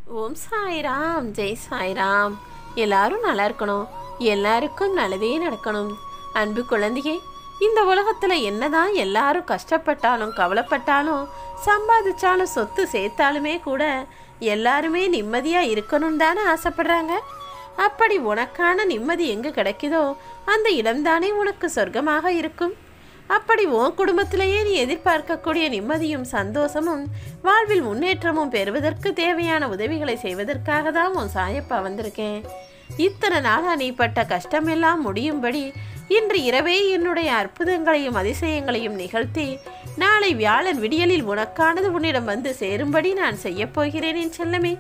ஓம் சாய்ராம் ஜெய் சாய்ராம் எல்லாரும் நல்லா இருக்கணும் எல்லாருக்கும் நல்லதே நடக்கணும் அன்பு குழந்தையே இந்த உலகத்துல என்னதான் எல்லாரும் கஷ்டப்பட்டாலும் கவலைப்பட்டாலும் சம்பாதிச்சாலும் சொத்து சேர்த்தாலுமே கூட எல்லாருமே நிம்மதியா இருக்கணும் தானே ஆசைப்படுறாங்க அப்படி உனக்கான நிம்மதி எங்க கிடைக்குதோ அந்த இடம்தானே உனக்கு சொர்க்கமாக இருக்கும் அப்படி உன் குடும்பத்திலேயே நீ எதிர்பார்க்கக்கூடிய நிம்மதியும் சந்தோஷமும் வாழ்வில் முன்னேற்றமும் பெறுவதற்கு தேவையான உதவிகளை செய்வதற்காக தான் உன் சாயப்பா வந்திருக்கேன் இத்தனை நாளா நீ பட்ட கஷ்டமெல்லாம் முடியும்படி இன்று இரவே என்னுடைய அற்புதங்களையும் அதிசயங்களையும் நிகழ்த்தி நாளை வியாழன் விடியலில் உனக்கானது உன்னிடம் வந்து சேரும்படி நான் செய்யப் போகிறேன் என் செல்லமே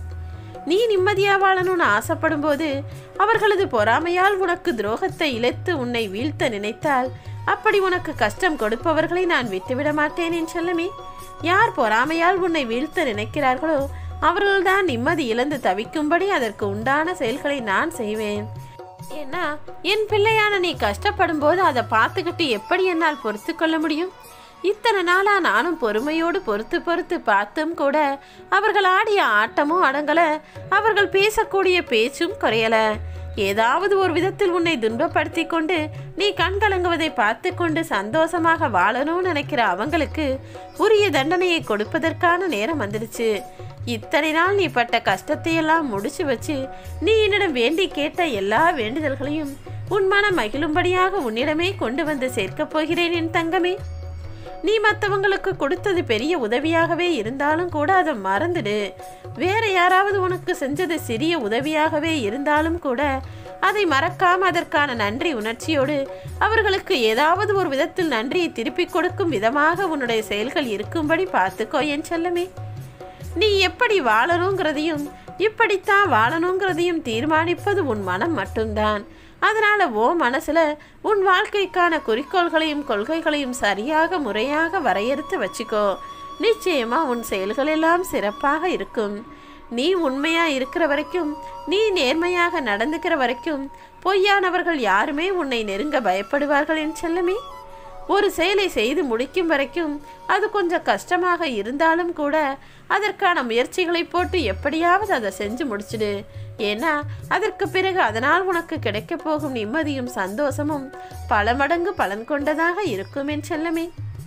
நீ நிம்மதியா வாழணும்னு ஆசைப்படும் போது அவர்களது பொறாமையால் உனக்கு துரோகத்தை இழைத்து உன்னை வீழ்த்த நினைத்தால் அப்படி உனக்கு கஷ்டம் கொடுப்பவர்களை நான் விட்டுவிட மாட்டேன் என் செல்லமே யார் பொறாமையால் உன்னை வீழ்த்த நினைக்கிறார்களோ அவர்கள்தான் நிம்மதி இழந்து தவிக்கும்படி அதற்கு உண்டான செயல்களை நான் செய்வேன் ஏன்னா என் பிள்ளையான நீ கஷ்டப்படும் போது அதை பார்த்துக்கிட்டு எப்படி என்னால் பொறுத்து கொள்ள முடியும் இத்தனை நாளா நானும் பொறுமையோடு பொறுத்து பொறுத்து பார்த்தும் கூட அவர்கள் ஆடிய ஆட்டமும் அடங்கல அவர்கள் பேசக்கூடிய பேச்சும் குறையல ஏதாவது ஒரு விதத்தில் உன்னை துன்பப்படுத்தி கொண்டு நீ கண்கலங்குவதை பார்த்து கொண்டு சந்தோஷமாக வாழணும்னு நினைக்கிற அவங்களுக்கு உரிய தண்டனையை கொடுப்பதற்கான நேரம் வந்துடுச்சு இத்தனை நாள் நீ பட்ட கஷ்டத்தையெல்லாம் முடிச்சு வச்சு நீ என்னிடம் வேண்டி கேட்ட எல்லா வேண்டுதல்களையும் உன் மனம் மகிழும்படியாக உன்னிடமே கொண்டு வந்து சேர்க்கப் போகிறேன் என் தங்கமே நீ மற்றவங்களுக்கு கொடுத்தது பெரிய உதவியாகவே இருந்தாலும் கூட அதை மறந்துடு வேற யாராவது உனக்கு செஞ்சது சிறிய உதவியாகவே இருந்தாலும் கூட அதை மறக்காம அதற்கான நன்றி உணர்ச்சியோடு அவர்களுக்கு ஏதாவது ஒரு விதத்தில் நன்றியை திருப்பிக் கொடுக்கும் விதமாக உன்னுடைய செயல்கள் இருக்கும்படி பார்த்துக்கோ என் செல்லமே நீ எப்படி வாழணுங்கிறதையும் இப்படித்தான் வாழணுங்கிறதையும் தீர்மானிப்பது உன் மனம் மட்டும்தான் அதனால ஓ மனசுல உன் வாழ்க்கைக்கான குறிக்கோள்களையும் கொள்கைகளையும் சரியாக முறையாக வரையறுத்து வச்சுக்கோ நிச்சயமா உன் செயல்கள் எல்லாம் சிறப்பாக இருக்கும் நீ உண்மையா இருக்கிற வரைக்கும் நீ நேர்மையாக நடந்துக்கிற வரைக்கும் பொய்யானவர்கள் யாருமே உன்னை நெருங்க பயப்படுவார்கள் என் செல்லமே ஒரு செயலை செய்து முடிக்கும் வரைக்கும் அது கொஞ்சம் கஷ்டமாக இருந்தாலும் கூட அதற்கான முயற்சிகளை போட்டு எப்படியாவது அதை செஞ்சு முடிச்சிடு ஏன்னா அதற்கு பிறகு அதனால் உனக்கு கிடைக்கப் போகும் நிம்மதியும் சந்தோஷமும் பல மடங்கு பலன் கொண்டதாக இருக்கும் என் செல்லமே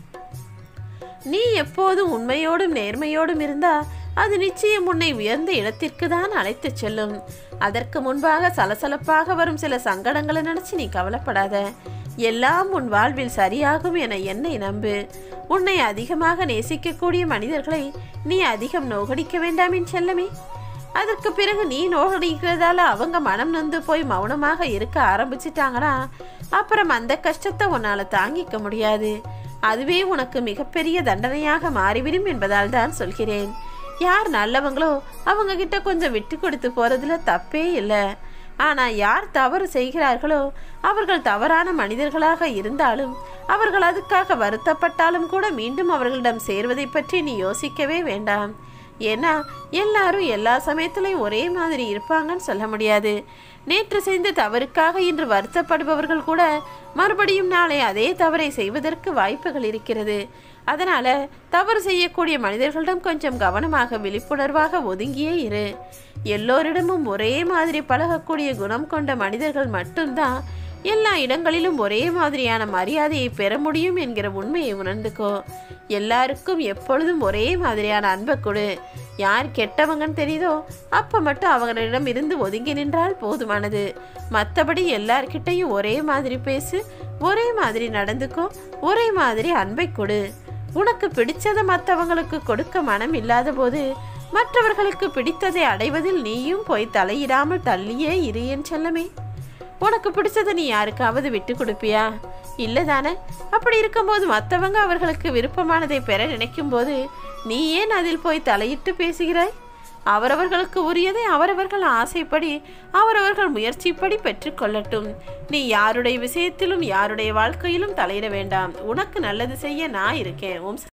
நீ எப்போதும் உண்மையோடும் நேர்மையோடும் இருந்தா அது நிச்சயம் உன்னை உயர்ந்த இடத்திற்கு தான் அழைத்து செல்லும் அதற்கு முன்பாக சலசலப்பாக வரும் சில சங்கடங்களை நினைச்சு நீ கவலைப்படாத எல்லாம் உன் வாழ்வில் சரியாகும் என என்னை நம்பு உன்னை அதிகமாக நேசிக்கக்கூடிய மனிதர்களை நீ அதிகம் நோகடிக்க வேண்டாம் என் செல்லமே அதற்கு பிறகு நீ நோகடிக்கிறதால அவங்க மனம் நொந்து போய் மௌனமாக இருக்க ஆரம்பிச்சிட்டாங்கன்னா அப்புறம் அந்த கஷ்டத்தை உன்னால தாங்கிக்க முடியாது அதுவே உனக்கு மிகப்பெரிய தண்டனையாக மாறிவிடும் என்பதால் தான் சொல்கிறேன் யார் நல்லவங்களோ அவங்க கிட்ட கொஞ்சம் விட்டு கொடுத்து போறதுல தப்பே இல்லை ஆனா யார் தவறு செய்கிறார்களோ அவர்கள் தவறான மனிதர்களாக இருந்தாலும் அவர்கள் அதுக்காக வருத்தப்பட்டாலும் கூட மீண்டும் அவர்களிடம் சேர்வதை பற்றி நீ யோசிக்கவே வேண்டாம் ஏன்னா எல்லாரும் எல்லா சமயத்திலையும் ஒரே மாதிரி இருப்பாங்கன்னு சொல்ல முடியாது நேற்று செய்த தவறுக்காக இன்று வருத்தப்படுபவர்கள் கூட மறுபடியும் நாளை அதே தவறை செய்வதற்கு வாய்ப்புகள் இருக்கிறது அதனால தவறு செய்யக்கூடிய மனிதர்களிடம் கொஞ்சம் கவனமாக விழிப்புணர்வாக ஒதுங்கியே இரு எல்லோரிடமும் ஒரே மாதிரி பழகக்கூடிய குணம் கொண்ட மனிதர்கள் மட்டும்தான் எல்லா இடங்களிலும் ஒரே மாதிரியான மரியாதையை பெற முடியும் என்கிற உண்மையை உணர்ந்துக்கோ எல்லாருக்கும் எப்பொழுதும் ஒரே மாதிரியான அன்பை கொடு யார் கெட்டவங்கன்னு தெரியுதோ அப்போ மட்டும் அவங்களிடம் இருந்து ஒதுங்கி நின்றால் போதுமானது மற்றபடி எல்லார்கிட்டையும் ஒரே மாதிரி பேசு ஒரே மாதிரி நடந்துக்கோ ஒரே மாதிரி அன்பை கொடு உனக்கு பிடிச்சதை மற்றவங்களுக்கு கொடுக்க மனம் இல்லாத போது மற்றவர்களுக்கு பிடித்ததை அடைவதில் நீயும் போய் தலையிடாமல் தள்ளியே இரு என் செல்லமே உனக்கு பிடிச்சதை நீ யாருக்காவது விட்டு கொடுப்பியா இல்லை தானே அப்படி இருக்கும்போது மற்றவங்க அவர்களுக்கு விருப்பமானதை பெற நினைக்கும் போது நீ ஏன் அதில் போய் தலையிட்டு பேசுகிறாய் அவரவர்களுக்கு உரியதை அவரவர்கள் ஆசைப்படி அவரவர்கள் முயற்சிப்படி பெற்றுக்கொள்ளட்டும் நீ யாருடைய விஷயத்திலும் யாருடைய வாழ்க்கையிலும் தலையிட வேண்டாம் உனக்கு நல்லது செய்ய நான் இருக்கேன் ஓம்